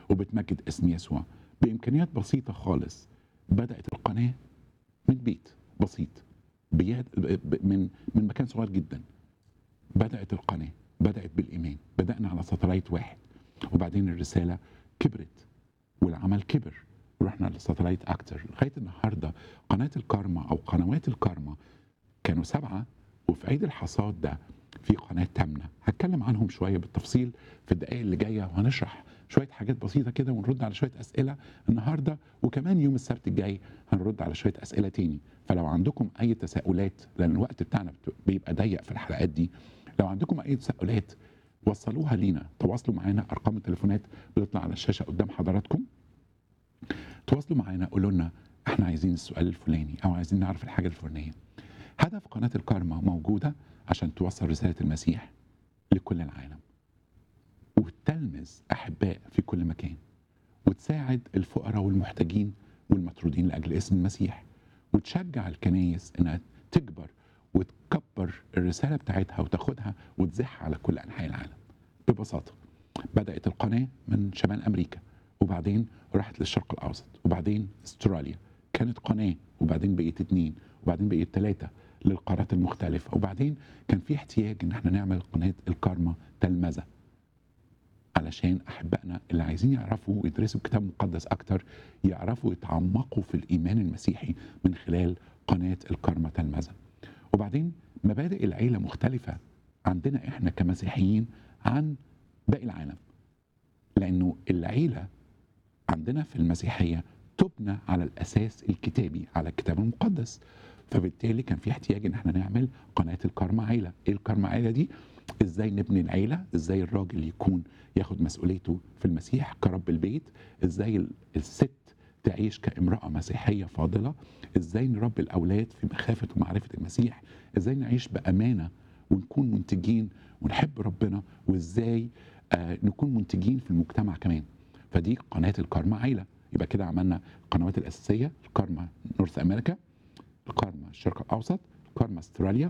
وبتمجد اسم يسوع بامكانيات بسيطه خالص بدات القناه من بيت بسيط بياد ب- ب- من من مكان صغير جدا بدات القناه بدات بالايمان بدانا على ساتلايت واحد وبعدين الرساله كبرت والعمل كبر ورحنا لساتلايت اكتر لغايه النهارده قناه الكارما او قنوات الكارما كانوا سبعه وفي عيد الحصاد ده في قناه تامنه هتكلم عنهم شويه بالتفصيل في الدقائق اللي جايه وهنشرح شويه حاجات بسيطه كده ونرد على شويه اسئله النهارده وكمان يوم السبت الجاي هنرد على شويه اسئله تاني فلو عندكم اي تساؤلات لان الوقت بتاعنا بت- بيبقى ضيق في الحلقات دي لو عندكم اي تساؤلات وصلوها لينا تواصلوا معانا ارقام التليفونات بتطلع على الشاشه قدام حضراتكم تواصلوا معانا قولوا لنا احنا عايزين السؤال الفلاني او عايزين نعرف الحاجه الفلانيه هدف قناه الكارما موجوده عشان توصل رساله المسيح لكل العالم وتلمس احباء في كل مكان وتساعد الفقراء والمحتاجين والمطرودين لاجل اسم المسيح وتشجع الكنايس انها تكبر وتكبر الرساله بتاعتها وتاخدها وتزحها على كل انحاء العالم ببساطه بدات القناه من شمال امريكا وبعدين راحت للشرق الاوسط وبعدين استراليا كانت قناه وبعدين بقيت اتنين وبعدين بقيت ثلاثه للقارات المختلفه وبعدين كان في احتياج ان احنا نعمل قناه الكارما تلمذه علشان احبائنا اللي عايزين يعرفوا ويدرسوا الكتاب المقدس اكتر يعرفوا يتعمقوا في الايمان المسيحي من خلال قناه الكارما تلمذه. وبعدين مبادئ العيله مختلفه عندنا احنا كمسيحيين عن باقي العالم. لانه العيله عندنا في المسيحيه تبنى على الاساس الكتابي على الكتاب المقدس. فبالتالي كان في احتياج ان احنا نعمل قناه الكارما عيله، ايه الكارما عيله دي؟ ازاي نبني العيله ازاي الراجل يكون ياخد مسؤوليته في المسيح كرب البيت ازاي ال- الست تعيش كامراه مسيحيه فاضله ازاي نربي الاولاد في مخافه ومعرفه المسيح ازاي نعيش بامانه ونكون منتجين ونحب ربنا وازاي آه نكون منتجين في المجتمع كمان فدي قناه الكارما عيله يبقى كده عملنا القنوات الاساسيه الكارما نورث امريكا الكارما الشرق الاوسط الكارما استراليا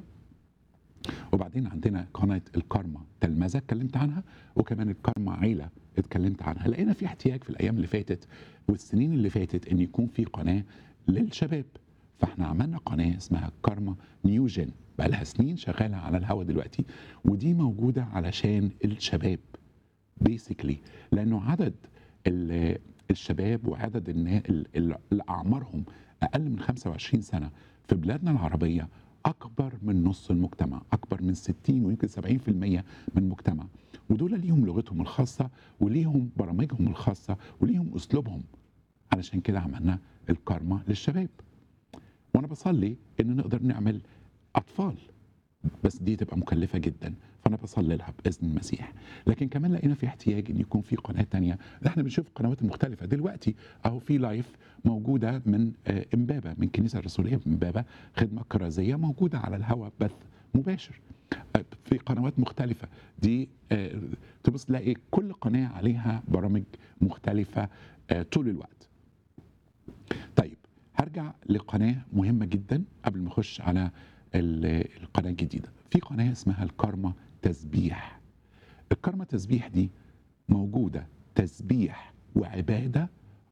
وبعدين عندنا قناه الكارما تلمذه اتكلمت عنها وكمان الكارما عيله اتكلمت عنها لقينا في احتياج في الايام اللي فاتت والسنين اللي فاتت ان يكون في قناه للشباب فاحنا عملنا قناه اسمها كارما نيوجن بقى لها سنين شغاله على الهوا دلوقتي ودي موجوده علشان الشباب بيسكلي لانه عدد ال- الشباب وعدد النا- ال- ال- اللي اعمارهم اقل من 25 سنه في بلادنا العربيه اكبر من نص المجتمع اكبر من 60 ويمكن 70% من المجتمع ودول ليهم لغتهم الخاصه وليهم برامجهم الخاصه وليهم اسلوبهم علشان كده عملنا الكارما للشباب وانا بصلي ان نقدر نعمل اطفال بس دي تبقى مكلفة جدا فأنا بصلي لها بإذن المسيح لكن كمان لقينا في احتياج إن يكون في قناة تانية احنا بنشوف القنوات المختلفة دلوقتي أهو في لايف موجودة من آه، إمبابة من كنيسة الرسولية في إمبابة خدمة كرازية موجودة على الهواء بث مباشر آه، في قنوات مختلفة دي آه، تبص تلاقي كل قناة عليها برامج مختلفة آه، طول الوقت طيب هرجع لقناة مهمة جدا قبل ما أخش على ال- القناة الجديدة في قناة اسمها الكارما تسبيح الكارما تسبيح دي موجودة تسبيح وعبادة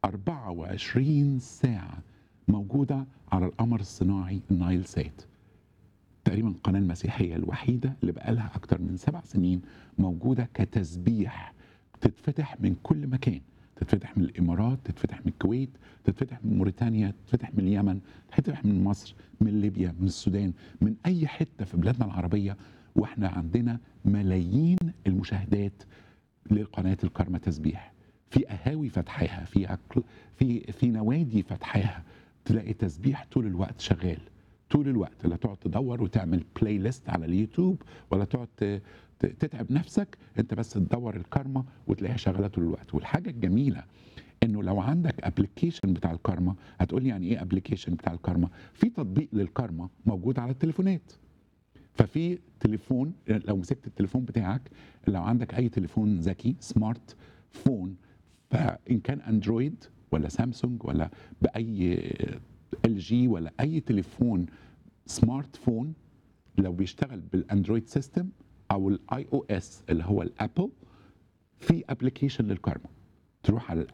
24 ساعة موجودة على القمر الصناعي النايل سات تقريبا القناة المسيحية الوحيدة اللي بقالها أكتر من سبع سنين موجودة كتسبيح تتفتح من كل مكان تتفتح من الإمارات تتفتح من الكويت تتفتح من موريتانيا تتفتح من اليمن تتفتح من مصر من ليبيا من السودان من أي حتة في بلادنا العربية وإحنا عندنا ملايين المشاهدات لقناة الكرمة تسبيح في قهاوي فتحاها في أكل في في نوادي فتحاها تلاقي تسبيح طول الوقت شغال طول الوقت لا تقعد تدور وتعمل بلاي ليست على اليوتيوب ولا تقعد ت- ت- تتعب نفسك انت بس تدور الكارما وتلاقيها شغاله طول الوقت والحاجه الجميله انه لو عندك ابلكيشن بتاع الكارما هتقول لي يعني ايه ابلكيشن بتاع الكارما في تطبيق للكارما موجود على التليفونات ففي تليفون لو مسكت التليفون بتاعك لو عندك اي تليفون ذكي سمارت فون فان كان اندرويد ولا سامسونج ولا باي ال جي ولا اي تليفون سمارت فون لو بيشتغل بالاندرويد سيستم او الاي او اس اللي هو الابل في ابلكيشن للكارما تروح على